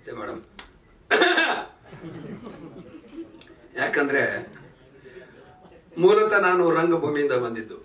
ನಮಸ್ತೆ ಮೇಡಮ್ ಯಾಕಂದ್ರೆ ಮೂಲತಃ ನಾನು ರಂಗಭೂಮಿಯಿಂದ ಬಂದಿದ್ದು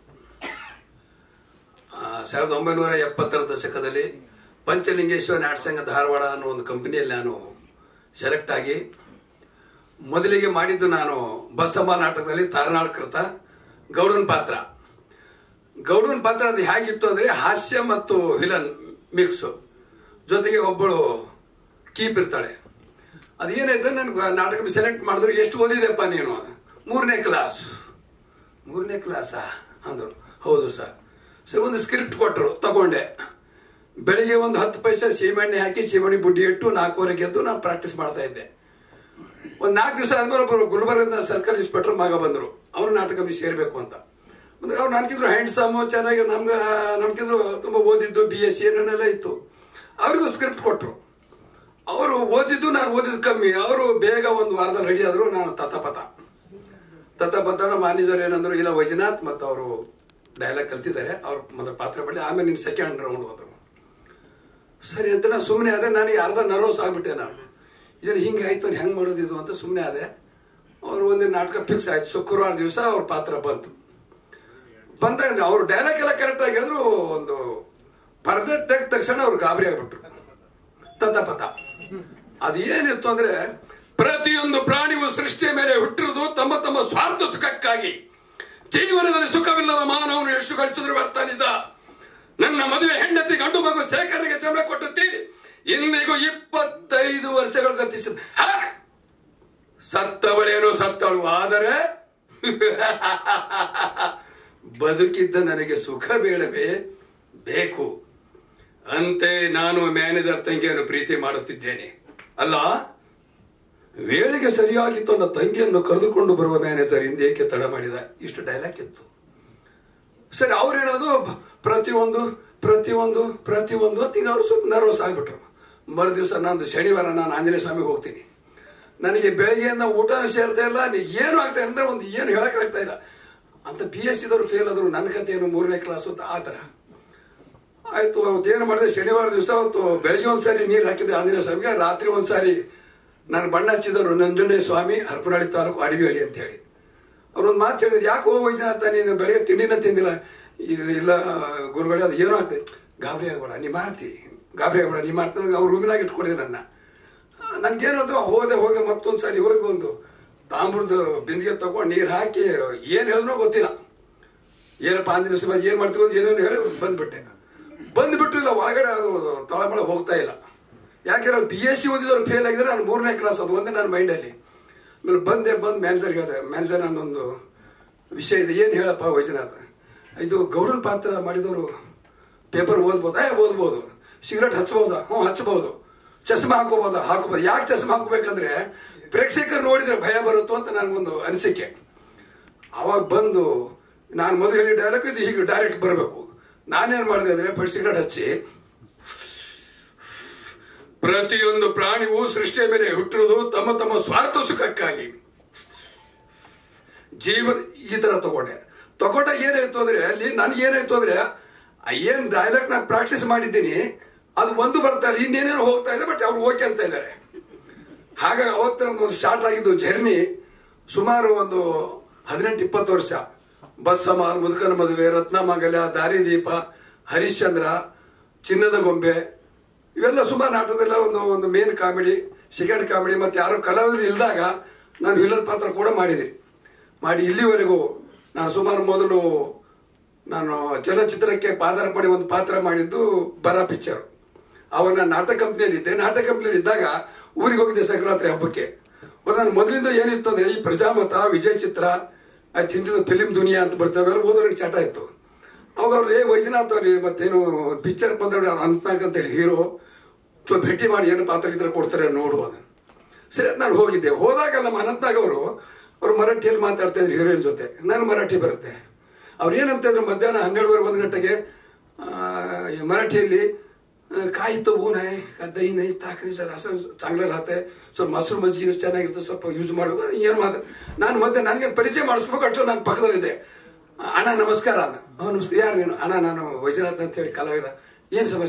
ಆ, ಸಾವಿರದ ಒಂಬೈನೂರ ಎಪ್ಪತ್ತರ ದಶಕದಲ್ಲಿ ಪಂಚಲಿಂಗೇಶ್ವರ ನಾಟ್ಯ ಸಂಘ ಧಾರವಾಡ ಅನ್ನೋ ಒಂದು ಕಂಪನಿಯಲ್ಲಿ ನಾನು ಸೆಲೆಕ್ಟ್ ಆಗಿ ಮೊದಲಿಗೆ ಮಾಡಿದ್ದು ನಾನು ಬಸಮ್ಮ ನಾಟಕದಲ್ಲಿ ತಾರನಾಳ್ಕೃತ ಗೌಡನ್ ಪಾತ್ರ ಗೌಡನ್ ಪಾತ್ರ ಅದು ಹೇಗಿತ್ತು ಅಂದ್ರೆ ಹಾಸ್ಯ ಮತ್ತು ವಿಲನ್ ಮಿಕ್ಸು ಜೊತೆಗೆ ಒಬ್ಬಳು ಕೀಪ್ ಇರ್ತಾಳೆ ಅದೇನೈತೆ ನನ್ಗೆ ನಾಟಕ ಸೆಲೆಕ್ಟ್ ಮಾಡಿದ್ರು ಎಷ್ಟು ಓದಿದೆಪ್ಪ ನೀನು ಮೂರನೇ ಕ್ಲಾಸ್ ಮೂರನೇ ಕ್ಲಾಸಾ ಅಂದರು ಹೌದು ಸರ್ ಸರ್ ಒಂದು ಸ್ಕ್ರಿಪ್ಟ್ ಕೊಟ್ಟರು ತಗೊಂಡೆ ಬೆಳಿಗ್ಗೆ ಒಂದು ಹತ್ತು ಪೈಸೆ ಸೀಮೆಣ್ಣೆ ಹಾಕಿ ಸೀಮೆಣ್ಣೆ ಬುಡ್ಡಿ ಇಟ್ಟು ನಾಲ್ಕೂವರೆಗೆ ಎದ್ದು ನಾನು ಪ್ರಾಕ್ಟೀಸ್ ಮಾಡ್ತಾ ಇದ್ದೆ ಒಂದು ನಾಲ್ಕು ದಿವಸ ಆದ್ಮೇಲೆ ಒಬ್ಬರು ಗುಲ್ಬರ್ಗದಿಂದ ಸರ್ಕಲ್ ಇನ್ಸ್ಪೆಕ್ಟರ್ ಮಗ ಬಂದರು ಅವರು ನಾಟಕ ಸೇರಬೇಕು ಅಂತ ಮತ್ತೆ ಅವ್ರು ನನ್ಗಿದ್ರು ಹ್ಯಾಂಡ್ಸಮ್ ಚೆನ್ನಾಗಿ ನಮ್ಗೆ ನಮ್ಗಿದ್ರು ತುಂಬ ಓದಿದ್ದು ಬಿ ಎಸ್ ಸಿ ಏನೇನೆಲ್ಲ ಇತ್ತು ಅವ್ರಿಗೂ ಸ್ಕ್ರಿಪ್ಟ್ ಕೊಟ್ಟರು ಅವರು ಓದಿದ್ದು ನಾನು ಓದಿದ್ದು ಕಮ್ಮಿ ಅವರು ಬೇಗ ಒಂದು ವಾರದಲ್ಲಿ ರೆಡಿ ಆದ್ರು ನಾನು ತತಪತ ತತಪತ ಮ್ಯಾನೇಜರ್ ಏನಂದ್ರು ಇಲ್ಲ ವೈಜನಾಥ್ ಮತ್ತು ಅವರು ಡೈಲಾಗ್ ಕಲ್ತಿದ್ದಾರೆ ಅವ್ರು ಮೊದಲು ಪಾತ್ರ ಮಾಡಿ ಆಮೇಲೆ ನೀನು ಸೆಕೆಂಡ್ ರೌಂಡ್ ಹೋದ್ರು ಸರಿ ಅಂತ ನಾನು ಸುಮ್ಮನೆ ಅದೇ ನನಗೆ ಅರ್ಧ ನರ್ವಸ್ ಆಗ್ಬಿಟ್ಟೆ ನಾನು ಇದನ್ನು ಹಿಂಗೆ ಆಯ್ತು ಹೆಂಗೆ ಮಾಡೋದು ಇದು ಅಂತ ಸುಮ್ಮನೆ ಅದೇ ಅವ್ರು ಒಂದಿನ ನಾಟಕ ಫಿಕ್ಸ್ ಆಯ್ತು ಶುಕ್ರವಾರ ದಿವಸ ಅವ್ರ ಪಾತ್ರ ಬಂತು ಬಂದಾಗ ಅವ್ರು ಡೈಲಾಗ್ ಎಲ್ಲ ಕರೆಕ್ಟ್ ಆಗಿದ್ರು ಒಂದು ಪರದೆ ತೆಗ್ದ ತಕ್ಷಣ ಅವ್ರು ಗಾಬರಿ ಆಗ್ಬಿಟ್ರು ತತಪತ ಅದೇನಿತ್ತು ಅಂದ್ರೆ ಪ್ರತಿಯೊಂದು ಪ್ರಾಣಿಯು ಸೃಷ್ಟಿಯ ಮೇಲೆ ಹುಟ್ಟಿರುವುದು ತಮ್ಮ ತಮ್ಮ ಸ್ವಾರ್ಥ ಸುಖಕ್ಕಾಗಿ ಜೀವನದಲ್ಲಿ ಸುಖವಿಲ್ಲದ ಮಾನವನು ಎಷ್ಟು ಗಳಿಸಿದ್ರು ವ್ಯರ್ಥ ನಿಜ ನನ್ನ ಮದುವೆ ಹೆಂಡತಿ ಗಂಡು ಮಗು ಶೇಖರ್ಗೆ ಜನ್ಮ ಕೊಟ್ಟುತ್ತೀರಿ ಇಂದಿಗೂ ಇಪ್ಪತ್ತೈದು ವರ್ಷಗಳು ಗತಿಸಿದ ಸತ್ತವಳೇನೋ ಸತ್ತಳು ಆದರೆ ಬದುಕಿದ್ದ ನನಗೆ ಸುಖ ಬೇಡವೇ ಬೇಕು ಅಂತೆ ನಾನು ಮ್ಯಾನೇಜರ್ ತಂಗಿಯನ್ನು ಪ್ರೀತಿ ಮಾಡುತ್ತಿದ್ದೇನೆ ಅಲ್ಲ ವೇಳೆಗೆ ಸರಿಯಾಗಿ ತನ್ನ ತಂಗಿಯನ್ನು ಕರೆದುಕೊಂಡು ಬರುವ ಮ್ಯಾನೇಜರ್ ಹಿಂದೇಕೆ ತಡ ಮಾಡಿದ ಇಷ್ಟು ಡೈಲಾಗ್ ಇತ್ತು ಸರಿ ಅವ್ರೇನೋದು ಪ್ರತಿಯೊಂದು ಪ್ರತಿಯೊಂದು ಪ್ರತಿಯೊಂದು ಅಂತ ಈಗ ಅವರು ಸ್ವಲ್ಪ ನರ್ವಸ್ ಆಗ್ಬಿಟ್ರು ಮರು ದಿವಸ ನಂದು ಶನಿವಾರ ನಾನು ಆಂಜನೇಯ ಸ್ವಾಮಿಗೆ ಹೋಗ್ತೀನಿ ನನಗೆ ಬೆಳಗ್ಗೆಯಿಂದ ಊಟ ಸೇರ್ತಾ ಇಲ್ಲ ನೀ ಏನು ಆಗ್ತಾ ಅಂದ್ರೆ ಒಂದು ಏನು ಹೇಳಕ್ ಆಗ್ತಾ ಇಲ್ಲ ಅಂತ ಬಿ ಎಸ್ ಸಿದವರು ಫೇಲ್ ಆದರು ನನ್ನ ಕತೆ ಏನು ಮೂರನೇ ಕ್ಲಾಸ್ ಅಂತ ಆ ಥರ ಆಯ್ತು ಅವತ್ತು ಏನು ಮಾಡಿದೆ ಶನಿವಾರ ದಿವಸ ಅವತ್ತು ಬೆಳಗ್ಗೆ ಒಂದ್ಸಾರಿ ನೀರು ಹಾಕಿದ್ದೆ ಆಂಜನೇಯ ಸ್ವಾಮಿಗೆ ರಾತ್ರಿ ಒಂದ್ಸಾರಿ ನಾನು ಬಣ್ಣ ಹಚ್ಚಿದವರು ನಂಜುಂಡೇಶ್ವರ ಸ್ವಾಮಿ ಹರಪನಹಳ್ಳಿ ತಾಲೂಕು ಅಡಿಬೇಳಿ ಅಂತ ಹೇಳಿ ಅವ್ರೊಂದು ಮಾತು ಹೇಳಿದ್ರು ಯಾಕೆ ಹೋಗೋ ವಯಸ್ಸಿನ ನೀನು ಬೆಳಗ್ಗೆ ತಿಂಡಿನ ತಿಂದಿಲ್ಲ ಇಲ್ಲ ಇಲ್ಲ ಗುರುಗಳೇ ಅದು ಏನೋ ಆಗ್ತದೆ ಗಾಬರಿ ಆಗ್ಬೇಡ ನೀ ಮಾಡ್ತಿ ಗಾಬರಿ ಆಗ್ಬೇಡ ನೀ ಮಾಡ್ತಾನೆ ಅವ್ರು ರೂಮಿನಾಗ ಇಟ್ಕೊಂಡಿದ್ದೆ ನನ್ನ ನನ್ಗೇನದು ಹೋದೆ ಹೋಗಿ ಮತ್ತೊಂದು ಸಾರಿ ಹೋಗಿ ಒಂದು ತಾಮ್ರದ ಬಿಂದಿಗೆ ತಗೊಂಡು ನೀರು ಹಾಕಿ ಏನು ಹೇಳಿದ್ನೋ ಗೊತ್ತಿಲ್ಲ ಏನಪ್ಪ ಆಂಜನೇಯ ಸ್ವಾಮಿ ಏನು ಮಾಡ್ತೀವೋ ಏನೇನು ಹೇಳಿ ಬಂದ್ಬಿಟ್ಟೆ ಬಂದ್ಬಿಟ್ಟು ಇಲ್ಲ ಒಳಗಡೆ ಅದು ತಳಮಳ ಹೋಗ್ತಾ ಇಲ್ಲ ಯಾಕೆಂದ್ರೆ ಬಿ ಎಸ್ ಸಿ ಓದಿದವ್ರು ಫೇಲ್ ಆಗಿದ್ರೆ ನಾನು ಮೂರನೇ ಕ್ಲಾಸ್ ಅದು ಒಂದೇ ನನ್ನ ಮೈಂಡಲ್ಲಿ ಆಮೇಲೆ ಬಂದೆ ಬಂದು ಮ್ಯಾನೇಜರ್ ಹೇಳಿದೆ ಮ್ಯಾನೇಜರ್ ನನ್ನೊಂದು ವಿಷಯ ಇದೆ ಏನು ಹೇಳಪ್ಪ ವೈಜನಾಥ್ ಇದು ಗೌಡನ ಪಾತ್ರ ಮಾಡಿದವರು ಪೇಪರ್ ಓದ್ಬೋದಾ ಏ ಓದ್ಬೋದು ಸಿಗರೆಟ್ ಹಚ್ಬೋದಾ ಹ್ಞೂ ಹಚ್ಬೋದು ಚಸ್ಮಾ ಹಾಕೋಬೋದಾ ಹಾಕೋಬೋದು ಯಾಕೆ ಚಸ್ಮಾ ಹಾಕೋಬೇಕಂದ್ರೆ ಪ್ರೇಕ್ಷಕರು ನೋಡಿದ್ರೆ ಭಯ ಬರುತ್ತೋ ಅಂತ ನನಗೊಂದು ಅನಿಸಿಕೆ ಅವಾಗ ಬಂದು ನಾನು ಮೊದಲು ಹೇಳಿ ಡೈಲಾಗ್ ಇದು ಹೀಗೆ ಡೈರೆಕ್ಟ್ ಬರಬೇಕು ನಾನೇನು ಮಾಡಿದೆ ಅಂದರೆ ಫಸ್ಟ್ ಸಿಗರೆಟ್ ಹಚ್ಚಿ ಪ್ರತಿಯೊಂದು ಪ್ರಾಣಿಯೂ ಸೃಷ್ಟಿಯ ಮೇಲೆ ಹುಟ್ಟಿರುವುದು ತಮ್ಮ ತಮ್ಮ ಸ್ವಾರ್ಥ ಸುಖಕ್ಕಾಗಿ ಜೀವನ ಈ ತರ ತಗೊಂಡೆ ತಗೊಂಡಾಗ ಏನಾಯ್ತು ಅಂದ್ರೆ ಅಲ್ಲಿ ನನಗೆ ಏನಾಯ್ತು ಅಂದ್ರೆ ಆ ಏನ್ ಡೈಲಾಗ್ ನಾನು ಪ್ರಾಕ್ಟೀಸ್ ಮಾಡಿದ್ದೀನಿ ಅದು ಒಂದು ಬರ್ತಾರೆ ಇನ್ನೇನೇನೋ ಹೋಗ್ತಾ ಇದೆ ಬಟ್ ಅವ್ರು ಓಕೆ ಅಂತ ಇದ್ದಾರೆ ಹಾಗಾಗಿ ಅವತ್ತು ಒಂದು ಸ್ಟಾರ್ಟ್ ಆಗಿದ್ದು ಜರ್ನಿ ಸುಮಾರು ಒಂದು ಹದಿನೆಂಟು ಇಪ್ಪತ್ತು ವರ್ಷ ಬಸ್ಸಮ್ಮ ಮುದುಕನ ಮದುವೆ ರತ್ನಮಾಂಗಲ್ಯ ದಾರಿದೀಪ ಹರಿಶ್ಚಂದ್ರ ಚಿನ್ನದ ಗೊಂಬೆ ಇವೆಲ್ಲ ಸುಮಾರು ನಾಟಕದಲ್ಲ ಒಂದು ಒಂದು ಮೇನ್ ಕಾಮಿಡಿ ಸೆಕೆಂಡ್ ಕಾಮಿಡಿ ಮತ್ತೆ ಯಾರು ಕಲಾವಿದರು ಇಲ್ದಾಗ ನಾನು ವಿಲನ್ ಪಾತ್ರ ಕೂಡ ಮಾಡಿದ್ದೀನಿ ಮಾಡಿ ಇಲ್ಲಿವರೆಗೂ ನಾನು ಸುಮಾರು ಮೊದಲು ನಾನು ಚಲನಚಿತ್ರಕ್ಕೆ ಪಾದಾರ್ಪಣೆ ಒಂದು ಪಾತ್ರ ಮಾಡಿದ್ದು ಬರ ಪಿಕ್ಚರ್ ಅವಾಗ ನಾನು ನಾಟಕ ಕಂಪ್ನಿಯಲ್ಲಿ ಇದ್ದೆ ನಾಟಕ ಕಂಪ್ನಿಯಲ್ಲಿ ಇದ್ದಾಗ ಊರಿಗೆ ಹೋಗಿದ್ದೆ ಸಂಕ್ರಾಂತಿ ಹಬ್ಬಕ್ಕೆ ನಾನು ಮೊದಲಿಂದ ಏನಿತ್ತು ಅಂದ್ರೆ ಈ ಪ್ರಜಾಮತ ವಿಜಯ ಚಿತ್ರ ಆಯ್ತು ಹಿಂದಿನ ಫಿಲಿಂ ದುನಿಯಾ ಅಂತ ಬರ್ತವೆ ಓದೋರಿಗೆ ಚಟ ಇತ್ತು ಅವಾಗ ಅವ್ರು ಏ ವೈಜನಾಥ್ ಅವ್ರಿ ಮತ್ತೇನು ಪಿಕ್ಚರ್ ಬಂದ್ರೆ ಅನಂತನಾಗ್ ಅಂತೇಳಿ ಹೀರೋ ಸೊ ಭೇಟಿ ಮಾಡಿ ಏನು ಪಾತ್ರ ಇದ್ರೆ ಕೊಡ್ತಾರೆ ನೋಡು ಅದನ್ನು ಸರಿ ಅಂತ ನಾನು ಹೋಗಿದ್ದೆ ಹೋದಾಗ ನಮ್ಮ ಅನಂತನಾಗ್ ಅವರು ಅವ್ರು ಮರಾಠಿಯಲ್ಲಿ ಮಾತಾಡ್ತಾ ಇದ್ರು ಹೀರೋಯಿನ್ ಜೊತೆ ನಾನು ಮರಾಠಿ ಬರುತ್ತೆ ಅವ್ರು ಏನಂತ ಇದ್ರು ಮಧ್ಯಾಹ್ನ ಹನ್ನೆರಡುವರೆ ಒಂದು ಗಂಟೆಗೆ ಆ, ಈ ಮರಾಠಿಯಲ್ಲಿ ಆ, ಕಾಯಿ तो ऊन है का दही नहीं ताकರಿ ಸರ್ ಅಸಲು ಚಾಂಗ್ಲ ರಾತೆ ಸ್ವಲ್ಪ ಮೊಸರು ಮಜ್ಜಿಗೆ ಚೆನ್ನಾಗಿರುತ್ತೆ ಸ್ವಲ್ಪ ಯೂಸ್ ಮಾಡಬೇಕು ಏನು ಮಾತು ನಾನು ಮತ್ತೆ ನನಗೆ ಪರಿಚಯ ಮಾಡಿಸ್ಬೇಕು ಅಷ್ಟು ನಾನು ಪಕ್ಕದಲ್ಲಿದ್ದೆ ಅಣ್ಣ ನಮಸ್ಕಾರ ಅಂದ ಅವ್ನು ನಮಸ್ಕಾರ ಯಾರು ನೀನು ಅಣ್ಣ ನಾನು ವೈಜನಾಥ್ ಅಂತ ಹೇಳಿ ಕಲಾವಿದ ಏನು ಸಮಾಚಾರ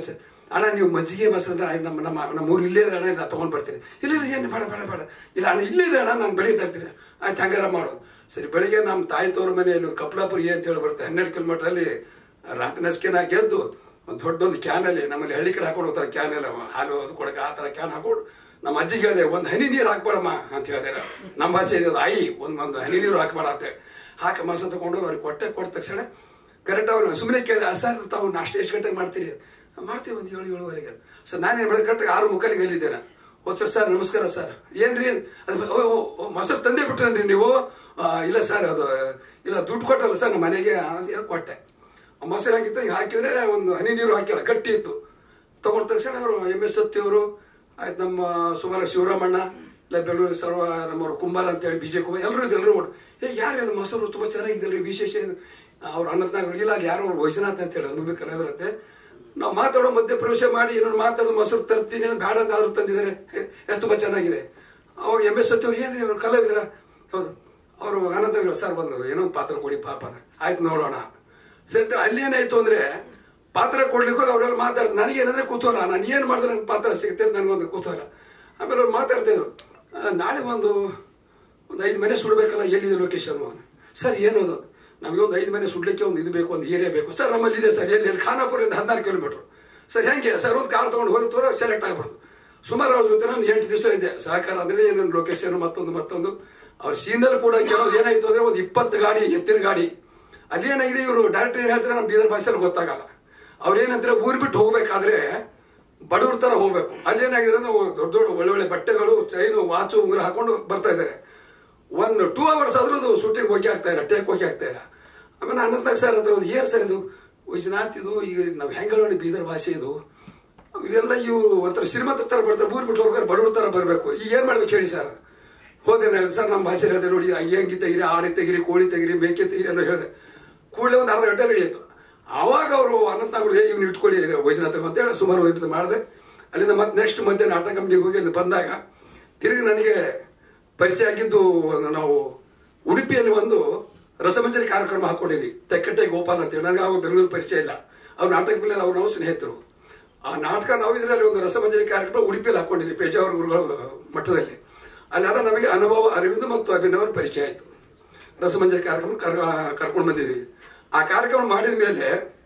ಅಣ್ಣ ನೀವು ಮಜ್ಜಿಗೆ ಮೊಸರು ಅಂದ್ರೆ ಆಯ್ತು, ನಮ್ಮ ನಮ್ಮ ನಮ್ಮ ಊರು ಇಲ್ಲೇ ಇದೆ ಅಣ್ಣ ಇಲ್ಲ ತಗೊಂಡ್ ಬರ್ತೀನಿ ಇಲ್ಲ ಇಲ್ಲ ಏನು ಬೇಡ ಬೇಡ ಬೇಡ ಇಲ್ಲ ಅಣ್ಣ ಇಲ್ಲೇ ಇದೆ ಅಣ್ಣ ನಾನು ಬೆಳಿಗ್ಗೆ ತರ್ತೀನಿ ಆಯ್ತು ಹಂಗಾರ ಮಾಡು ಸರಿ ಬೆಳಿಗ್ಗೆ ನಮ್ಮ ತಾಯಿ ತೋರ ಮನೆಯಲ್ಲಿ ಒಂದು ಕಪ್ಲಾಪುರಿ ಅಂತ ಹೇಳಿ ಬರುತ್ತೆ ಹನ್ನೆರಡು ಕಿಲೋಮೀಟರ್ ಅಲ್ಲಿ ರಾತ್ರಿ ನಸ್ಕಿನ ಗೆದ್ದು ಒಂದು ದೊಡ್ಡ ಒಂದು ಕ್ಯಾನ್ ಅಲ್ಲಿ ನಮ್ಮಲ್ಲಿ ಹಳ್ಳಿ ಕಡೆ ಹಾಕೊಂಡು ಹೋಗ್ತಾರೆ ಕ್ಯಾನ್ ಎಲ್ಲ ಹಾಲು ಅದು ಕೊಡಕ್ಕೆ ಆ ತರ ಕ್ಯಾನ್ ಹಾಕೊಂಡು ನಮ್ಮ ಅಜ್ಜಿಗೆ ಹೇಳಿದೆ ಒಂದು ಹನಿ ನೀರು ಹಾಕ್ಬೇಡಮ್ಮ ಅಂತ ಹೇಳಿದೆ ನಮ್ಮ ಭಾಷೆ ಇದೆ ಅದು ಆಯಿ ಒಂದು ಒಂದು ಹನಿ ನೀರು ಹಾಕ್ಬೇಡ ಅಂತ ಹೇಳಿ. ಹಾಕಿ ಮೊಸರು ತಗೊಂಡು ಅವ್ರಿಗೆ ಕೊಟ್ಟೆ ಕೊಟ್ಟ ತಕ್ಷಣ ಕರೆಕ್ಟ್ ಅವ್ರು ಸುಮ್ಮನೆ ಕೇಳಿದೆ "ಆ, ಸರ್ ತಾವು ನಾಷ್ಟ ಎಷ್ಟು ಗಂಟೆಗೆ ಮಾಡ್ತೀರಿ ಮಾಡ್ತೀವಿ ಒಂದು ಏಳು ಏಳುವರೆಗೆ ಸರ್ ನಾನೇನು ಮಾಡಿದೆ ಕರೆಕ್ಟ್ ಆರು ಮುಕ್ಕಲಿಗೆ ಅಲ್ಲಿದ್ದೇನೆ ಹೋದ್ ಸರ್ ಸರ್ ನಮಸ್ಕಾರ ಸರ್ ಏನ್ರಿ ಅದು ಓ, ಓ, ಓ, ಮೊಸರು ತಂದೆ ಬಿಟ್ರೇನ್ರಿ ನೀವು ಆ, ಇಲ್ಲ ಸರ್ ಅದು ಇಲ್ಲ ದುಡ್ಡು ಕೊಟ್ಟಲ್ಲ ಸರ್ ನಮ್ಮ ಮನೆಗೆ ಅಂತ ಹೇಳಿ ಕೊಟ್ಟೆ ಆ ಮೊಸರು ಹಾಕಿತ್ತು ಈಗ ಹಾಕಿದ್ರೆ ಒಂದು ಹನಿ ನೀರು ಹಾಕಿಲ್ಲ ಗಟ್ಟಿ ಇತ್ತು ತಗೊಂಡ ತಕ್ಷಣ ಅವರು ಎಮ್ ಎಸ್ ಸತ್ಯವರು ಆಯ್ತು ನಮ್ಮ ಸುಮಾರು ಶಿವರಾಮಣ್ಣ ಇಲ್ಲ ಬೆಂಗಳೂರು ಸರ್ವ ನಮ್ಮವ್ರು ಕುಂಬಾರ ಅಂತೇಳಿ ಬಿ ಜೆ ಕುಮಾರ್ ಎಲ್ಲರೂ ಇದು ಎಲ್ಲರೂ ನೋಡಿ ಏ ಯಾರು ಇದು ಮೊಸರು ತುಂಬ ಚೆನ್ನಾಗಿದ್ದಲ್ರಿ ವಿಶೇಷ ಇದು ಅವ್ರು ಅನ್ನತ್ನಾಗ ಇಲ್ಲ ಅಲ್ಲಿ ಯಾರೋ ಅವ್ರು ವೈಜನಾಥ್ ಅಂತ ಹೇಳಿ ಅನುಭವ ಕಲಾವಿದರಂತೆ ನಾವು ಮಾತಾಡೋ ಮಧ್ಯೆ ಪ್ರವೇಶ ಮಾಡಿ ಇನ್ನೊಂದು ಮಾತಾಡೋದು ಮೊಸರು ತರ್ತೀನಿ ಅಂತ ಬೇಡ ಅಂತ ಆದ್ರೂ ತಂದಿದ್ದಾರೆ ಏ, ಏ, ತುಂಬ ಚೆನ್ನಾಗಿದೆ ಅವಾಗ ಎಮ್ ಎಸ್ ಸತ್ಯವ್ರು ಏನ್ರಿ ಅವ್ರು ಕಲಾವಿದರ ಹೌದು ಅವರು ಅನಂತ ಸರ್ ಬಂದು ಏನೋ ಒಂದು ಪಾತ್ರ ಕೊಡಿ ಪಾಪ ಅಂತ. ಆಯ್ತು ನೋಡೋಣ ಸರಿ ಅಂತ ಅಲ್ಲಿ ಏನಾಯ್ತು ಅಂದ್ರೆ ಪಾತ್ರ ಕೊಡ್ಲಿಕ್ಕೆ ಹೋಗಿ ಅವರೆಲ್ಲ ಮಾತಾಡ್ತಾರೆ ನನಗೇನಂದ್ರೆ ಕೂತೋಲ್ಲ ನಾನು ಏನು ಮಾಡಿದ್ರೆ ನನಗೆ ಪಾತ್ರ ಸಿಗುತ್ತೆ ಅಂತ ನನಗೊಂದು ಕೂತೋಲ್ಲ ಆಮೇಲೆ ಅವ್ರು ಮಾತಾಡ್ತಾ ಇದ್ರು ಆ, ನಾಳೆ ಒಂದು ಒಂದು ಐದು ಮನೆ ಸುಡಬೇಕಲ್ಲ ಎಲ್ಲಿದೆ ಲೊಕೇಶನ್ ಸರ್ ಏನು ಅದು ನಮಗೆ ಒಂದು ಐದು ಮನೆ ಸುಡ್ಲಿಕ್ಕೆ ಒಂದು ಇದು ಬೇಕು ಒಂದು ಏರಿಯಾ ಬೇಕು ಸರ್ ನಮ್ಮಲ್ಲಿ ಇದೆ ಸರ್ ಎಲ್ಲಿ ಎಲ್ಲಿ ಖಾನಾಪುರದಿಂದ ಹದಿನಾರು ಕಿಲೋಮೀಟರ್ ಸರ್ ಹೆಂಗೆ ಸರ್ ಒಂದು ಕಾರ್ ತೊಗೊಂಡು ಹೋಗಿ ತೋರ ಸೆಲೆಕ್ಟ್ ಆಗ್ಬಿಡ್ತು ಸುಮಾರು ಅವ್ರ ಜೊತೆ ನಾನು ಎಂಟು ದಿವಸ ಇದ್ದೆ ಸಹಕಾರ ಅಂದ್ರೆ ಏನೇನು ಲೊಕೇಶನ್ ಮತ್ತೊಂದು ಮತ್ತೊಂದು ಅವ್ರ ಸೀನಲ್ಲಿ ಕೂಡ ಕೆಲವು ಏನಾಯ್ತು ಅಂದ್ರೆ ಒಂದು ಇಪ್ಪತ್ತು ಗಾಡಿ ಎತ್ತಿನ ಗಾಡಿ ಅಲ್ಲಿ ಏನಾಗಿದೆ ಇವರು ಡೈರೆಕ್ಟ್ ಏನ್ ಹೇಳ್ತಾರೆ ನಮ್ಮ ಬೀದರ್ ಭಾಷೆಯಲ್ಲಿ ಗೊತ್ತಾಗಲ್ಲ ಅವ್ರು ಏನಂತಾರೆ ಊರ್ ಬಿಟ್ಟು ಹೋಗ್ಬೇಕಾದ್ರೆ ಬಡವ್ರ ತರ ಹೋಗ್ಬೇಕು ಅಲ್ಲಿ ಏನಾಗಿದೆ ಅಂದ್ರೆ ದೊಡ್ಡ ದೊಡ್ಡ ಒಳ್ಳೊಳ್ಳೆ ಬಟ್ಟೆಗಳು ಚೈನು ವಾಚು ಉಂಗುರ ಹಾಕೊಂಡು ಬರ್ತಾ ಇದ್ದಾರೆ ಒಂದು ಟೂ ಅವರ್ಸ್ ಆದ್ರೂ ಅದು ಶೂಟಿಂಗ್ ಹೋಗಿ ಆಗ್ತಾ ಇಲ್ಲ ಟೇಕ್ ಹೋಗಿ ಆಗ್ತಾ ಇಲ್ಲ ಆಮೇಲೆ ಅನಂತಾಗ ಸರ್ ಹತ್ರ ಒಂದು ಏನ್ ಸರ್ ಇದು ವೈಜನಾಥ್ ಇದು ಈಗ ನಾವು ಹೆಂಗಳ ಬೀದರ್ ಭಾಷೆ ಇದು ಇವೆಲ್ಲ ಇವು ಒಂಥರ ಶ್ರೀಮಂತರ ತರ ಬರ್ತಾರೆ ಊರ್ ಬಿಟ್ಟು ಹೋಗ್ತಾರೆ ಬಡವ್ರ ತರ ಬರಬೇಕು ಈಗ ಏನ್ ಮಾಡ್ಬೇಕು ಹೇಳಿ ಸರ್ ಹೋದ್ರೆ ಹೇಳಿದೆ ಸರ್ ನಮ್ಮ ಭಾಷೆ ಹೇಳಿದೆ ನೋಡಿ ಹಂಗೆ ಹಂಗೆ ತೆಗಿರಿ ಆಡಿ ತೆಗಿರಿ ಕೋಳಿ ತೆಗಿರಿ ಮೇಕೆ ತೆಗಿರಿ ಅನ್ನೋ ಹೇಳಿದೆ ಕೂಡಲೇ ಒಂದು ಅರ್ಧ ಗಂಟೆ ನಡೆಯಿತು ಆವಾಗ ಅವರು ಅನಂತಗಳು ಇವ್ನು ಇಟ್ಕೊಳ್ಳಿ ವೈಜನಾಥ ಅಂತ ಹೇಳಿ ಸುಮಾರು ವೈಜನಾಥ ಮಾಡಿದೆ ಅಲ್ಲಿಂದ ಮತ್ತೆ ನೆಕ್ಸ್ಟ್ ಮಧ್ಯೆ ನಾಟಕ ಕಂಪ್ನಿಗೆ ಹೋಗಿ ಅಲ್ಲಿ ಬಂದಾಗ ತಿರುಗಿ ನನಗೆ ಪರಿಚಯ ಆಗಿದ್ದು ಒಂದು ನಾವು ಉಡುಪಿಯಲ್ಲಿ ಒಂದು ರಸಮಂಜರಿ ಕಾರ್ಯಕ್ರಮ ಹಾಕೊಂಡಿದ್ವಿ ತೆಕ್ಕಟ್ಟೆ ಗೋಪಾಲ್ ಅಂತೇಳಿ ನನಗೆ ಆವಾಗ ಬೆಂಗಳೂರು ಪರಿಚಯ ಇಲ್ಲ ಅವ್ರು ನಾಟಕ ಮೇಲೆ ಅವ್ರು ನಾವು ಸ್ನೇಹಿತರು ಆ ನಾಟಕ ನಾವು ಇದರಲ್ಲಿ ಒಂದು ರಸಮಂಜರಿ ಕಾರ್ಯಕ್ರಮ ಉಡುಪಿಯಲ್ಲಿ ಹಾಕೊಂಡಿದ್ವಿ ಪೇಜಾವರ ಗುರುಗಳ ಮಟ್ಟದಲ್ಲಿ ಅಲ್ಲಿ ಆದ ನಮಗೆ ಅನುಭವ ಅರವಿಂದ ಮತ್ತು ಅಭಿನವರ ಪರಿಚಯ ಆಯಿತು ರಸಮಂಜರಿ ಕಾರ್ಯಕ್ರಮ ಕರ್- ಕರ್ಕೊಂಡು ಬಂದಿದ್ವಿ ಆ ಕಾರ್ಯಕ್ರಮ ಮಾಡಿದ ಮೇಲೆ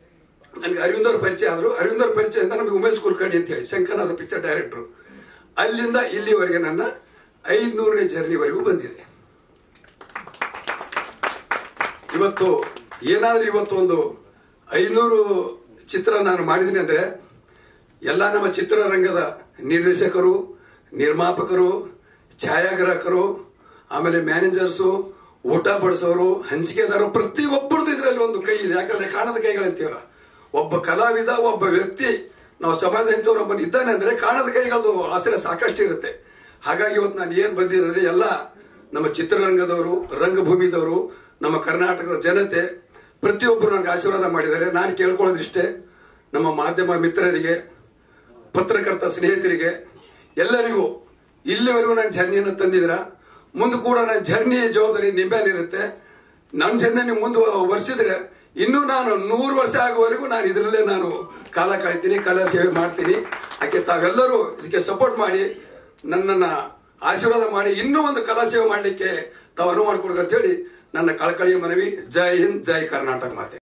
ನನಗೆ ಅರವಿಂದ್ ಅವ್ರ ಪರಿಚಯ ಆದ್ರು ಅರವಿಂದ್ ಅವ್ರ ಪರಿಚಯ ಅಂತ ನಮಗೆ ಉಮೇಶ್ ಕುಲಕರ್ಣಿ ಅಂತ ಹೇಳಿ ಶಂಕರನಾಥ ಪಿಕ್ಚರ್ ಡೈರೆಕ್ಟರ್ ಅಲ್ಲಿಂದ ಇಲ್ಲಿವರೆಗೆ ನನ್ನ ಐದ್ನೂರನೇ ಜರ್ನಿವರೆಗೂ ಬಂದಿದೆ ಇವತ್ತು ಏನಾದ್ರೂ ಇವತ್ತು ಒಂದು ಐನೂರು ಚಿತ್ರ ನಾನು ಮಾಡಿದ್ದೀನಿ ಅಂದ್ರೆ ಎಲ್ಲ ನಮ್ಮ ಚಿತ್ರರಂಗದ ನಿರ್ದೇಶಕರು ನಿರ್ಮಾಪಕರು ಛಾಯಾಗ್ರಾಹಕರು ಆಮೇಲೆ ಮ್ಯಾನೇಜರ್ಸು ಊಟ ಬಡಿಸೋರು ಹಂಚಿಕೆದಾರರು ಪ್ರತಿಯೊಬ್ಬರದ್ದು ಇದರಲ್ಲಿ ಒಂದು ಕೈ ಇದೆ ಯಾಕಂದ್ರೆ ಕಾಣದ ಕೈಗಳಂತೀವಲ್ಲ ಒಬ್ಬ ಕಲಾವಿದ ಒಬ್ಬ ವ್ಯಕ್ತಿ ನಾವು ಸಮಾಜ ಇಂಥವ್ರು ಒಬ್ಬನು ಇದ್ದಾನೆ ಅಂದ್ರೆ ಕಾಣದ ಕೈಗಳದ್ದು ಆಸರೆ ಸಾಕಷ್ಟು ಇರುತ್ತೆ ಹಾಗಾಗಿ ಇವತ್ತು ನಾನು ಏನ್ ಬಂದಿದೆ ಅಂದ್ರೆ ಎಲ್ಲ ನಮ್ಮ ಚಿತ್ರರಂಗದವರು ರಂಗಭೂಮಿದವರು ನಮ್ಮ ಕರ್ನಾಟಕದ ಜನತೆ ಪ್ರತಿಯೊಬ್ಬರು ನನಗೆ ಆಶೀರ್ವಾದ ಮಾಡಿದ್ದಾರೆ ನಾನು ಕೇಳ್ಕೊಳ್ಳೋದಿಷ್ಟೇ ನಮ್ಮ ಮಾಧ್ಯಮ ಮಿತ್ರರಿಗೆ ಪತ್ರಕರ್ತ ಸ್ನೇಹಿತರಿಗೆ ಎಲ್ಲರಿಗೂ ಇಲ್ಲಿವರೆಗೂ ನನ್ನ ಜರ್ನಿಯನ್ನು ತಂದಿದ್ದೀರಾ ಮುಂದೆ ಕೂಡ ನನ್ನ ಜರ್ನಿ ಜವಾಬ್ದಾರಿ ನಿಮ್ಮ ಮೇಲೆ ಇರುತ್ತೆ ನನ್ನ ಜರ್ನಿ ನೀವು ಮುಂದುವರಿಸಿದ್ರೆ ಇನ್ನೂ ನಾನು ನೂರು ವರ್ಷ ಆಗುವವರೆಗೂ ನಾನು ಇದರಲ್ಲೇ ನಾನು ಕಾಲ ಕಳಿತೀನಿ ಕಲಾ ಸೇವೆ ಮಾಡ್ತೀನಿ ಯಾಕೆ ತಾವೆಲ್ಲರೂ ಇದಕ್ಕೆ ಸಪೋರ್ಟ್ ಮಾಡಿ ನನ್ನನ್ನ ಆಶೀರ್ವಾದ ಮಾಡಿ ಇನ್ನೂ ಒಂದು ಕಲಾ ಸೇವೆ ಮಾಡಲಿಕ್ಕೆ ತಾವು ಅನುವು ಮಾಡಿಕೊಡ್ಬೇಕು ಅಂತ ಹೇಳಿ ನನ್ನ ಕಳಕಳಿಯ ಮನವಿ ಜೈ ಹಿಂದ್ ಜೈ ಕರ್ನಾಟಕ ಮಾತೆ